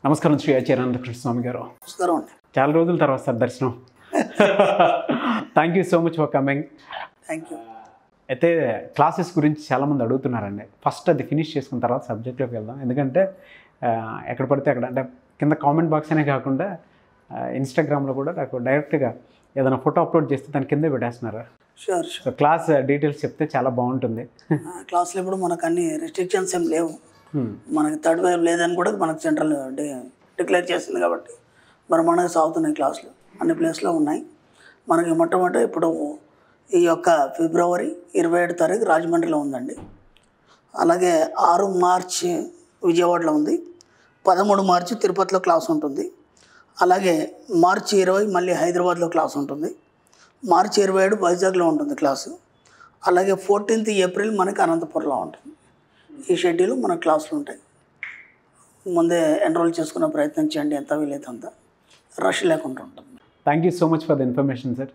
నమస్కారం శ్రీ ఆచార్య కృష్ణస్వామి గారు నమస్కారం అండి చాలా రోజుల తర్వాత సార్ దర్శనం thank you so much for coming thank you అయితే క్లాసెస్ గురించి చాలామంది అడుగుతున్నారండి ఫస్ట్ అది ఫినిష్ చేసుకున్న తర్వాత సబ్జెక్ట్లోకి వెళ్దాం ఎందుకంటే ఆ, ఎక్కడ పడితే అక్కడ అంటే కింద కామెంట్ బాక్స్ అనే కాకుండా ఇన్స్టాగ్రామ్లో కూడా నాకు డైరెక్ట్గా ఏదైనా ఫోటో అప్లోడ్ చేస్తే దాని కిందే పెట్టేస్తున్నారు sure sure so class details చెప్తే చాలా బాగుంటుంది క్లాస్లో ఇప్పుడు మనకు అన్ని రెస్ట్రిక్షన్స్ ఏం లేవు Hmm. మనకి థర్డ్ వేవ్ లేదని కూడా మనకు సెంట్రల్ డిక్లేర్ చేసింది కాబట్టి మరి మనకి సాగుతున్నాయి క్లాసులు అన్ని ప్లేస్లో ఉన్నాయి మనకి మొట్టమొదటి ఇప్పుడు ఈ యొక్క ఫిబ్రవరి ఇరవై ఏడు తారీఖు రాజమండ్రిలో ఉందండి అలాగే ఆరు మార్చ్ విజయవాడలో ఉంది పదమూడు మార్చి తిరుపతిలో క్లాస్ ఉంటుంది అలాగే మార్చి ఇరవై మళ్ళీ హైదరాబాద్లో క్లాస్ ఉంటుంది మార్చి ఇరవై ఏడు వైజాగ్లో ఉంటుంది క్లాసు అలాగే ఫోర్టీన్త్ ఏప్రిల్ మనకి అనంతపురంలో ఉంటుంది ఈ షెడ్యూల్ మన క్లాసులు ఉంటాయి ముందే ఎన్రోల్ చేసుకునే ప్రయత్నం చేయండి ఎంత వీలైతే అంత రష్ లేకుండా ఉంటుంది thank you so much for the information sir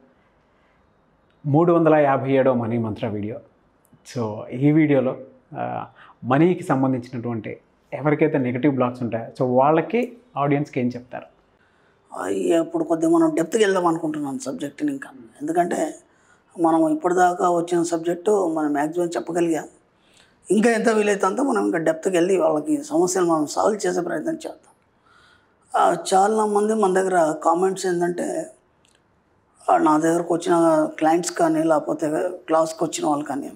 మూడు వందల యాభై ఏడో మనీ మంత్ర వీడియో సో ఈ వీడియోలో ఆ, మనీకి సంబంధించినటువంటి ఎవరికైతే నెగిటివ్ బ్లాక్స్ ఉంటాయో సో వాళ్ళకి ఆడియన్స్కి ఏం చెప్తారు అయ్యి ఇప్పుడు కొద్దిగా మనం డెప్త్కి వెళ్దాం అనుకుంటున్నాను సబ్జెక్ట్ని ఇంకా ఎందుకంటే మనం ఇప్పటిదాకా వచ్చిన సబ్జెక్టు మనం మ్యాక్సిమం చెప్పగలిగా ఇంకా ఎంత వీలైతే అంత మనం ఇంకా డెప్త్కి వెళ్ళి వాళ్ళకి సమస్యలు మనం సాల్వ్ చేసే ప్రయత్నం చేద్దాం ఆ, చాలా మంది మన దగ్గర కామెంట్స్ ఏంటంటే ఆ, నా దగ్గరకు వచ్చిన క్లయింట్స్ కానీ లేకపోతే క్లాస్కి వచ్చిన వాళ్ళు కానీ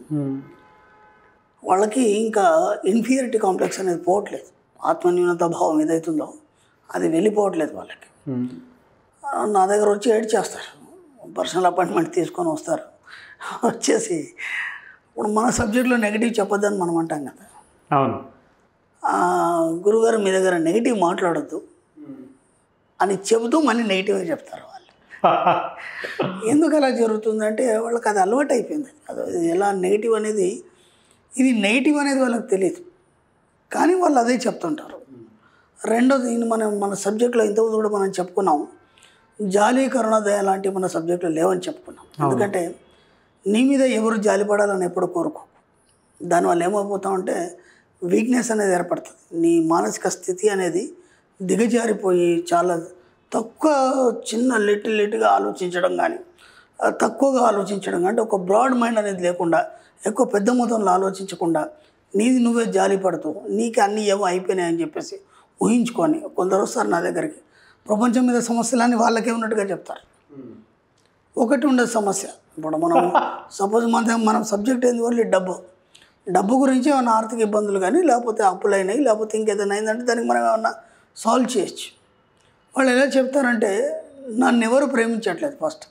వాళ్ళకి ఇంకా ఇన్ఫీరియారిటీ కాంప్లెక్స్ అనేది పోవట్లేదు ఆత్మన్యూనత భావం ఏదైతుందో అది వెళ్ళిపోవట్లేదు వాళ్ళకి ఆ, నా దగ్గర వచ్చి ఏడ్ చేస్తారు పర్సనల్ అపాయింట్మెంట్ తీసుకొని వస్తారు వచ్చేసి ఇప్పుడు మన సబ్జెక్ట్లో నెగిటివ్ చెప్పొద్దని మనం అంటాం కదా అవును ఆ, గురుగారు మీ దగ్గర నెగిటివ్ మాట్లాడొద్దు అని చెబుతూ మళ్ళీ నెగిటివ్గా చెప్తారు వాళ్ళు ఎందుకు అలా జరుగుతుందంటే వాళ్ళకి అది అలవాటు అయిపోయింది అది అది ఎలా నెగిటివ్ అనేది ఇది నెగిటివ్ అనేది వాళ్ళకి తెలియదు కానీ వాళ్ళు అదే చెప్తుంటారు రెండోది ఇది మనం మన సబ్జెక్ట్లో ఇంతకుముందు కూడా మనం చెప్పుకున్నాం జాలి కరుణ దయ లాంటివి మన సబ్జెక్టులో లేవని చెప్పుకున్నాం ఎందుకంటే నీ మీద ఎవరు జాలి పడాలని ఎప్పుడు కోరుకో దానివల్ల ఏమైపోతామంటే వీక్నెస్ అనేది ఏర్పడుతుంది నీ మానసిక స్థితి అనేది దిగజారిపోయి చాలా తక్కువ చిన్న లిటిల్ లిట్గా ఆలోచించడం కానీ ఆ, తక్కువగా ఆలోచించడం అంటే ఒక బ్రాడ్ మైండ్ అనేది లేకుండా ఎక్కువ పెద్ద మొత్తంలో ఆలోచించకుండా నీది నువ్వే జాలి పడుతూ నీకు అన్నీ ఏమో అయిపోయినాయని చెప్పేసి ఊహించుకొని కొందరు వస్తారు నా దగ్గరికి ప్రపంచం మీద సమస్యలన్నీ వాళ్ళకే ఉన్నట్టుగా చెప్తారు ఒకటి ఉండదు సమస్య ఇప్పుడు మనం సపోజ్ మన మనం సబ్జెక్ట్ ఏంది ఓన్లీ డబ్బు డబ్బు గురించి ఏమైనా ఆర్థిక ఇబ్బందులు కానీ లేకపోతే అప్పులు అయినాయి లేకపోతే ఇంకేదైనా అయిందంటే దానికి మనం ఏమన్నా సాల్వ్ చేయొచ్చు వాళ్ళు ఎలా చెప్తారంటే నన్ను ఎవరు ప్రేమించట్లేదు ఫస్ట్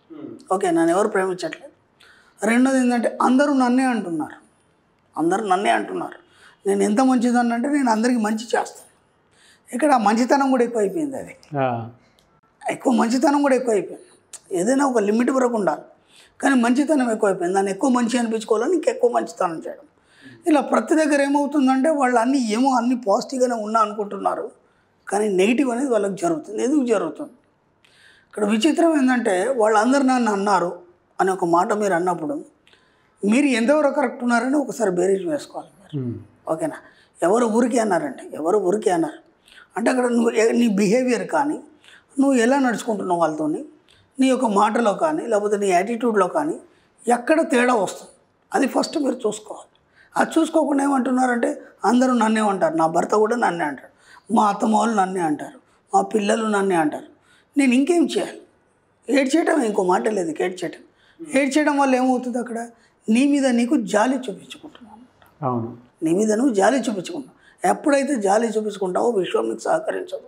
ఓకే నన్ను ఎవరు ప్రేమించట్లేదు రెండోది ఏంటంటే అందరూ నన్నే అంటున్నారు అందరూ నన్నే అంటున్నారు నేను ఎంత మంచిదాన్ని అంటే నేను అందరికీ మంచి చేస్తాను ఇక్కడ ఆ మంచితనం కూడా ఎక్కువ అయిపోయింది అది ఆ, ఎక్కువ మంచితనం కూడా ఎక్కువ అయిపోయింది ఏదైనా ఒక లిమిట్ వరకు ఉండాలి కానీ మంచితనం ఎక్కువ అయిపోయింది దాన్ని ఎక్కువ మంచి అనిపించుకోవాలని ఇంకెక్కువ మంచితనం చేయడం ఇలా ప్రతి దగ్గర ఏమవుతుందంటే వాళ్ళు అన్నీ ఏమో అన్ని పాజిటివ్గానే ఉన్నా అనుకుంటున్నారు కానీ నెగిటివ్ అనేది వాళ్ళకి జరుగుతుంది ఎందుకు జరుగుతుంది ఇక్కడ విచిత్రం ఏంటంటే వాళ్ళందరూ నన్ను అన్నారు అని ఒక మాట మీరు అన్నప్పుడు మీరు ఎంతవరకు కరెక్ట్ ఉన్నారని ఒకసారి బేరీజ్ వేసుకోవాలి మీరు ఉమ్, ఓకేనా ఎవరు ఊరికే అన్నారండి ఎవరు ఊరికే అన్నారు అంటే అక్కడ నువ్వు ఏ- నీ బిహేవియర్ కానీ నువ్వు ఎలా నడుచుకుంటున్నావు వాళ్ళతోని నీ యొక్క మాటలో కానీ లేకపోతే నీ యాటిట్యూడ్లో కానీ ఎక్కడ తేడా వస్తుంది అది ఫస్ట్ మీరు చూసుకోవాలి అది చూసుకోకుండా ఏమంటున్నారంటే అందరూ నన్నే అంటారు నా భర్త కూడా నన్నే అంటాడు మా అత్తమ్మ వాళ్ళు నన్నే అంటారు మా పిల్లలు నన్నే అంటారు నేను ఇంకేం చేయాలి ఏడ్చేయటం ఇంకో మాట లేదు ఏడ్చేయటం ఏడ్చేయడం వల్ల ఏమవుతుంది అక్కడ నీ మీద నీకు జాలి చూపించుకుంటున్నాను అవును నీ మీద నువ్వు జాలి చూపించుకుంటావు ఎప్పుడైతే జాలి చూపించుకుంటావో విశ్వం నీకు సహకరించదు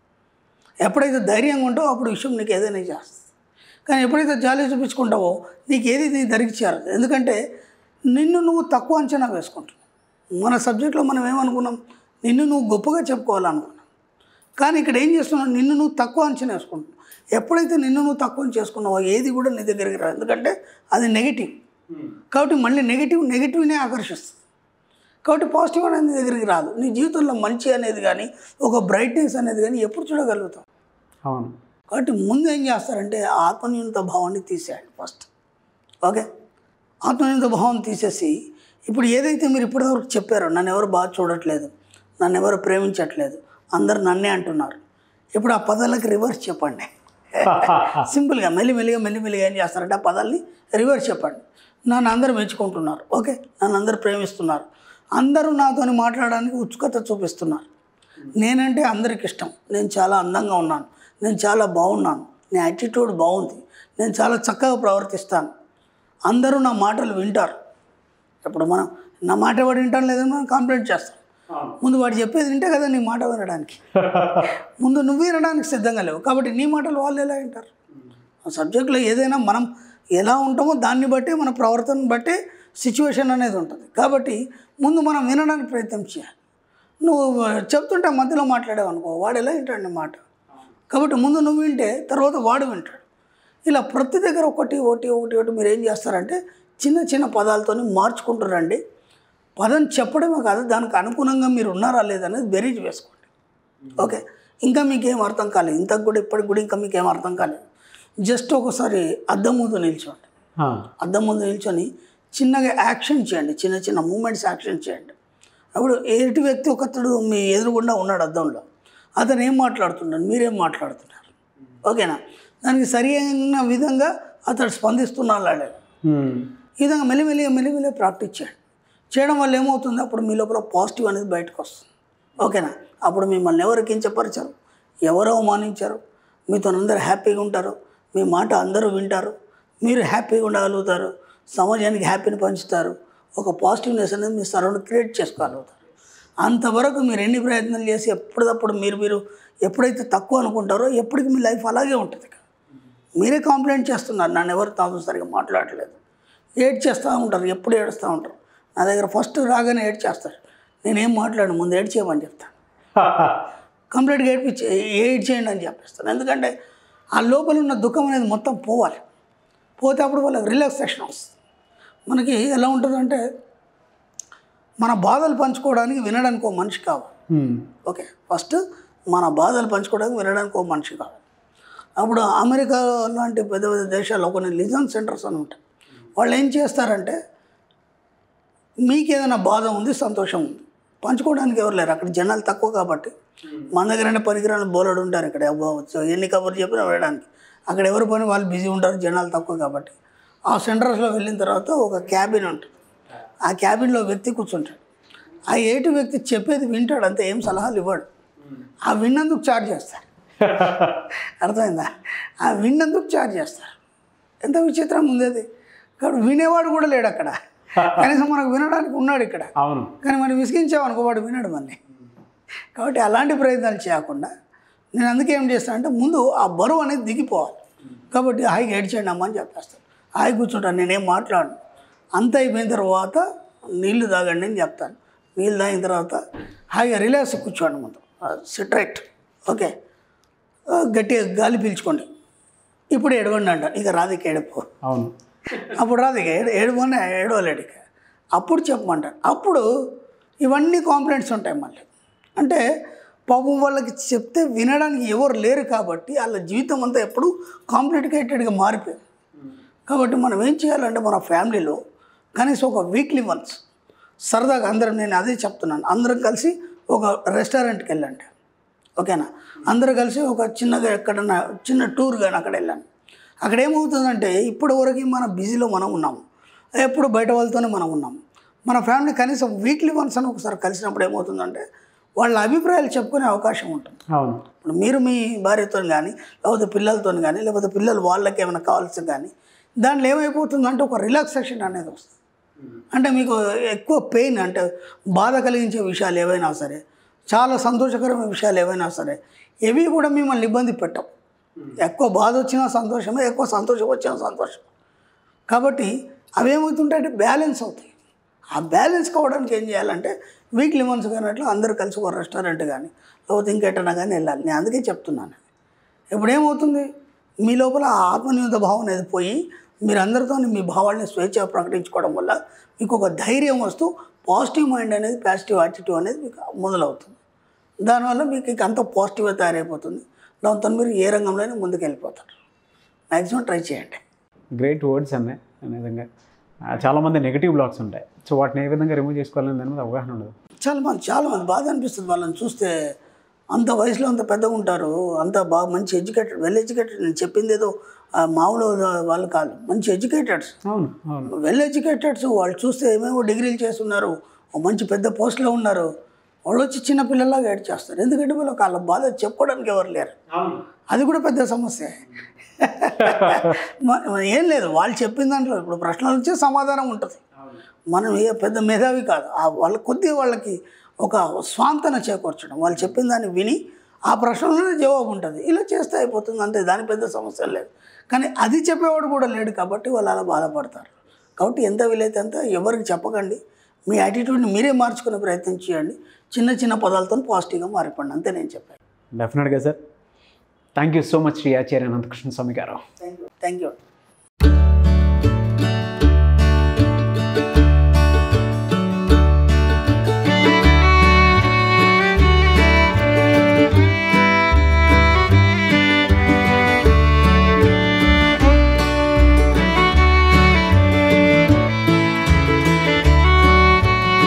ఎప్పుడైతే ధైర్యంగా ఉంటావో అప్పుడు విశ్వం నీకు ఏదైనా చేస్తుంది కానీ ఎప్పుడైతే జాలి చూపించుకుంటావో నీకు ఏది నీ దరికి చేరదు ఎందుకంటే నిన్ను నువ్వు తక్కువ అంచనా వేసుకుంటున్నావు మన సబ్జెక్ట్లో మనం ఏమనుకున్నాం నిన్ను నువ్వు గొప్పగా చెప్పుకోవాలనుకున్నాం కానీ ఇక్కడ ఏం చేస్తున్నావు నిన్ను నువ్వు తక్కువ అంచనా వేసుకుంటున్నావు ఎప్పుడైతే నిన్ను నువ్వు తక్కువ చేసుకున్నావో ఏది కూడా నీ దగ్గరికి రాదు ఎందుకంటే అది నెగిటివ్ కాబట్టి మళ్ళీ నెగిటివ్ నెగిటివ్నే ఆకర్షిస్తుంది కాబట్టి పాజిటివ్ అనేది నీ దగ్గరికి రాదు నీ జీవితంలో మంచి అనేది కానీ ఒక బ్రైట్నెస్ అనేది కానీ ఎప్పుడు చూడగలుగుతావు అవును కాబట్టి ముందు ఏం చేస్తారంటే ఆత్మన్యూనత భావాన్ని తీసేయండి ఫస్ట్ ఓకే ఆత్మన్యూనత భావం తీసేసి ఇప్పుడు ఏదైతే మీరు ఇప్పటివరకు చెప్పారో నన్ను ఎవరు బాగా చూడట్లేదు నన్ను ఎవరు ప్రేమించట్లేదు అందరు నన్నే అంటున్నారు ఇప్పుడు ఆ పదాలకు రివర్స్ చెప్పండి సింపుల్గా మెల్లిమెల్లిగా మెల్లిమెల్లిగా ఏం చేస్తారంటే ఆ పదాల్ని రివర్స్ చెప్పండి నన్ను అందరూ మెచ్చుకుంటున్నారు ఓకే నన్ను అందరూ ప్రేమిస్తున్నారు అందరూ నాతోని మాట్లాడడానికి ఉత్సుకత చూపిస్తున్నారు నేనంటే అందరికి ఇష్టం నేను చాలా అందంగా ఉన్నాను నేను చాలా బాగున్నాను నా యాటిట్యూడ్ బాగుంది నేను చాలా చక్కగా ప్రవర్తిస్తాను అందరూ నా మాటలు వింటారు ఇప్పుడు మనం నా మాట వాడు వింటాను లేదని మనం కంప్లైంట్ చేస్తాం ముందు వాడు చెప్పేది వింటే కదా నీ మాట వినడానికి ముందు నువ్వు వినడానికి సిద్ధంగా లేవు కాబట్టి నీ మాటలు వాళ్ళు ఎలా వింటారు ఆ సబ్జెక్ట్లో ఏదైనా మనం ఎలా ఉంటామో దాన్ని బట్టి మన ప్రవర్తనను బట్టి సిచ్యువేషన్ అనేది ఉంటుంది కాబట్టి ముందు మనం వినడానికి ప్రయత్నం చేయాలి నువ్వు చెప్తుంటే మధ్యలో మాట్లాడావు అనుకో వాడు ఎలా వింటాడు నీ మాట కాబట్టి ముందు నువ్వు వింటే తర్వాత వాడు వింటాడు ఇలా ప్రతి దగ్గర ఒకటి ఒకటి ఒకటి ఒకటి మీరు ఏం చేస్తారంటే చిన్న చిన్న పదాలతోని మార్చుకుంటూ రండి పదం చెప్పడమే కాదు దానికి అనుగుణంగా మీరు ఉన్నారా లేదనేది బెరీజ్ వేసుకోండి ఓకే ఇంకా మీకేం అర్థం కాలేదు ఇంతకు కూడా ఇప్పటికి కూడా ఇంకా మీకేం అర్థం కాలేదు జస్ట్ ఒకసారి అద్దం ముందు నిల్చోండి ఆ, అద్దం ముందు నిల్చొని చిన్నగా యాక్షన్ చేయండి చిన్న చిన్న మూమెంట్స్ యాక్షన్ చేయండి అప్పుడు ఎదుటి వ్యక్తి ఒకతడు మీ ఎదురుగుండా ఉన్నాడు అద్దంలో అతను ఏం మాట్లాడుతున్నాడు మీరేం మాట్లాడుతున్నారు ఓకేనా దానికి సరి అయిన విధంగా అతడు స్పందిస్తున్నాడు లేదా ఉమ్, ఈ విధంగా మెల్లిమెల్లిగా మెల్లిమెల్లిగా ప్రాక్టీస్ చేయండి చేయడం వల్ల ఏమవుతుంది అప్పుడు మీ లోపల పాజిటివ్ అనేది బయటకు వస్తుంది ఓకేనా అప్పుడు మిమ్మల్ని ఎవరు కించపరిచారు ఎవరు అవమానించారు మీతో అందరూ హ్యాపీగా ఉంటారు మీ మాట అందరూ వింటారు మీరు హ్యాపీగా ఉండగలుగుతారు సమాజానికి హ్యాపీని పంచుతారు ఒక పాజిటివ్నెస్ అనేది మీ సరౌండ్ క్రియేట్ చేసుకోగలుగుతారు అంతవరకు మీరు ఎన్ని ప్రయత్నాలు చేసి ఎప్పటికప్పుడు మీరు మీరు ఎప్పుడైతే తక్కువ అనుకుంటారో ఎప్పటికీ మీ లైఫ్ అలాగే ఉంటుంది ఇక. మీరే కాంప్లైంట్ చేస్తున్నారు నన్ను ఎవరు తాము సరిగా మాట్లాడలేదు ఏడ్ చేస్తూ ఉంటారు ఎప్పుడు ఏడుస్తూ ఉంటారు నా దగ్గర ఫస్ట్ రాగానే ఏడ్ చేస్తారు నేనేం మాట్లాడను ముందు ఏడ్ చేయమని చెప్తాను కంప్లీట్గా ఏడ్పించి ఏడ్ చేయండి అని చెప్పేస్తాను ఎందుకంటే ఆ లోపల ఉన్న దుఃఖం అనేది మొత్తం పోవాలి పోతే అప్పుడు వాళ్ళకి రిలాక్సేషన్ వస్తుంది మనకి ఎలా ఉంటుందంటే మన బాధలు పంచుకోవడానికి వినడానికి ఒక మనిషి కావాలి ఉమ్, ఓకే ఫస్ట్ మన బాధలు పంచుకోవడానికి వినడానికి ఒక మనిషి కావాలి అప్పుడు అమెరికా లాంటి పెద్ద పెద్ద దేశాల్లో కొన్ని లిజన్ సెంటర్స్ అని ఉంటాయి వాళ్ళు ఏం చేస్తారంటే మీకు ఏదైనా బాధ ఉంది సంతోషం ఉంది పంచుకోవడానికి ఎవరు లేరు అక్కడ జనాలు తక్కువ కాబట్టి మన దగ్గర పనికిరాని బోలడు ఉంటారు ఇక్కడ అవ్వచ్చు ఎన్ని కబుర్లు చెప్పినా వెళ్ళడానికి అక్కడ ఎవరి పని వాళ్ళు బిజీ ఉంటారు జనాలు తక్కువ కాబట్టి ఆ సెంటర్స్లో వెళ్ళిన తర్వాత ఒక క్యాబిన్ ఉంటుంది ఆ క్యాబిన్లో వ్యక్తి కూర్చుంటాడు ఆ ఏటి వ్యక్తి చెప్పేది వింటాడు అంతే ఏం సలహాలు ఇవ్వడు ఆ విన్నందుకు ఛార్జ్ చేస్తారు అర్థమైందా ఆ విన్నందుకు ఛార్జ్ చేస్తారు ఎంత విచిత్రం ఉంది అది కాబట్టి వినేవాడు కూడా లేడు అక్కడ కనీసం మనకు వినడానికి ఉన్నాడు ఇక్కడ అవును కానీ మనం విసిగించామనుకో వాడు వినడు మళ్ళీ కాబట్టి అలాంటి ప్రయత్నాలు చేయకుండా నేను అందుకే ఏం చేస్తాను అంటే ముందు ఆ బరువు అనేది దిగిపోవాలి కాబట్టి హాయిగా ఏడ్చేయండి అమ్మ అని చెప్పేస్తాను హాయి కూర్చుంటాను నేనేం మాట్లాడను అంత అయిపోయిన తర్వాత నీళ్లు తాగండి అని చెప్తాను నీళ్ళు తాగిన తర్వాత హాయిగా రిలాక్స్ కూర్చోండి ముందు సిట్ రైట్ ఓకే ఆ, గట్టిగా గాలి పీల్చుకోండి ఇప్పుడు ఏడవండి అంట ఇక రాధిక ఏడుపు అవును అప్పుడు రాదు ఇక ఏడు ఏడవని ఏడవలేడు ఇక అప్పుడు చెప్పమంటారు అప్పుడు ఇవన్నీ కాంప్లైంట్స్ ఉంటాయి మళ్ళీ అంటే పాపం వాళ్ళకి చెప్తే వినడానికి ఎవరు లేరు కాబట్టి వాళ్ళ జీవితం అంతా ఎప్పుడు కాంప్లికేటెడ్గా మారిపోయింది కాబట్టి మనం ఏం చేయాలంటే మన ఫ్యామిలీలో కనీసం ఒక వీక్లీ వన్స్ సరదాగా అందరం నేను అదే చెప్తున్నాను అందరం కలిసి ఒక రెస్టారెంట్కి వెళ్ళండి ఓకేనా అందరూ కలిసి ఒక చిన్నగా ఎక్కడన్నా చిన్న టూర్ కానీ అక్కడ వెళ్ళండి అక్కడ ఏమవుతుందంటే ఇప్పటి వరకు మన బిజీలో మనం ఉన్నాము ఎప్పుడు బయట వాళ్ళతోనే మనం ఉన్నాము మన ఫ్యామిలీ కనీసం వీక్లీ వన్స్ అని ఒకసారి కలిసినప్పుడు ఏమవుతుందంటే వాళ్ళ అభిప్రాయాలు చెప్పుకునే అవకాశం ఉంటుంది అవును ఇప్పుడు మీరు మీ భార్యతో కానీ లేకపోతే పిల్లలతో కానీ లేకపోతే పిల్లలు వాళ్ళకి ఏమైనా కావాల్సి కానీ దాంట్లో ఏమైపోతుందంటే ఒక రిలాక్సేషన్ అనేది వస్తుంది అంటే మీకు ఎక్కువ పెయిన్ అంటే బాధ కలిగించే విషయాలు ఏవైనా సరే చాలా సంతోషకరమైన విషయాలు ఏవైనా సరే ఇవి కూడా మిమ్మల్ని ఇబ్బంది పెట్టవు ఎక్కువ బాధ వచ్చినా సంతోషమే ఎక్కువ సంతోషం వచ్చినా సంతోషం కాబట్టి అవి ఏమవుతుంటాయంటే బ్యాలెన్స్ అవుతాయి ఆ బ్యాలెన్స్ కావడానికి ఏం చేయాలంటే వీక్లీ వన్స్ కానీ అట్లా అందరూ కలిసి ఒక రెస్టారెంట్ కానీ లేకపోతే ఇంకెటన్నా కానీ వెళ్ళాలి నేను అందుకే చెప్తున్నాను ఇప్పుడు ఏమవుతుంది మీ లోపల ఆ ఆత్మనియుత భావం అనేది పోయి మీరు అందరితో మీ భావాల్ని స్వేచ్ఛగా ప్రకటించుకోవడం వల్ల మీకు ఒక ధైర్యం వస్తూ పాజిటివ్ మైండ్ అనేది పాజిటివ్ యాటిట్యూడ్ అనేది మీకు మొదలవుతుంది దానివల్ల మీకు ఇక అంత పాజిటివ్గా తయారైపోతుంది దాంతో మీరు ఏ రంగంలోనే ముందుకు వెళ్ళిపోతారు మ్యాక్సిమం ట్రై చేయండి గ్రేట్ వర్డ్స్ అన్నాయి నిజంగా ఆ, చాలామంది నెగిటివ్ బ్లాగ్స్ ఉంటాయి సో వాటిని ఏ విధంగా రిమూవ్ చేసుకోవాలని దాని మీద అవగాహన ఉండదు చాలా మంది చాలా మంది బాధ అనిపిస్తుంది వాళ్ళని చూస్తే అంత వయసులో అంత పెద్దగా ఉంటారు అంత బాగా మంచి ఎడ్యుకేటెడ్ వెల్ ఎడ్యుకేటెడ్ నేను చెప్పింది ఏదో ఆ, మామూలు వాళ్ళు కాదు మంచి ఎడ్యుకేటెడ్స్ అవును అవును వెల్ ఎడ్యుకేటెడ్స్ వాళ్ళు చూస్తే ఏమేమో డిగ్రీలు చేస్తున్నారు ఓ మంచి పెద్ద పోస్ట్లో ఉన్నారు వాళ్ళు వచ్చి చిన్న పిల్లల్లాగా ఏడ్ చేస్తారు ఎందుకంటే వీళ్ళకి వాళ్ళ బాధ చెప్పుకోవడానికి ఎవరు లేరు అవును అది కూడా పెద్ద సమస్య మ- ఏం లేదు వాళ్ళు చెప్పిన దాంట్లో ఇప్పుడు ప్రశ్నలు వచ్చే సమాధానం ఉంటుంది మనం ఏ పెద్ద మేధావి కాదు ఆ వాళ్ళ కొద్దిగా వాళ్ళకి ఒక స్వాంతన చేకూర్చడం వాళ్ళు చెప్పిన దాన్ని విని ఆ ప్రశ్నలోనే జవాబు ఉంటుంది ఇలా చేస్తే అయిపోతుంది అంతే దాని పెద్ద సమస్య లేదు కానీ అది చెప్పేవాడు కూడా లేడు కాబట్టి వాళ్ళు అలా బాధపడతారు కాబట్టి ఎంత వీలైతే అంత ఎవరికి చెప్పకండి మీ యాటిట్యూడ్ని మీరే మార్చుకునే ప్రయత్నం చేయండి చిన్న చిన్న పదాలతో పాజిటివ్గా మారిపోండి అంతే నేను చెప్పాను డెఫినెట్గా sir thank you so much Shri Acharya Anantakrishna Swami garu thank you thank you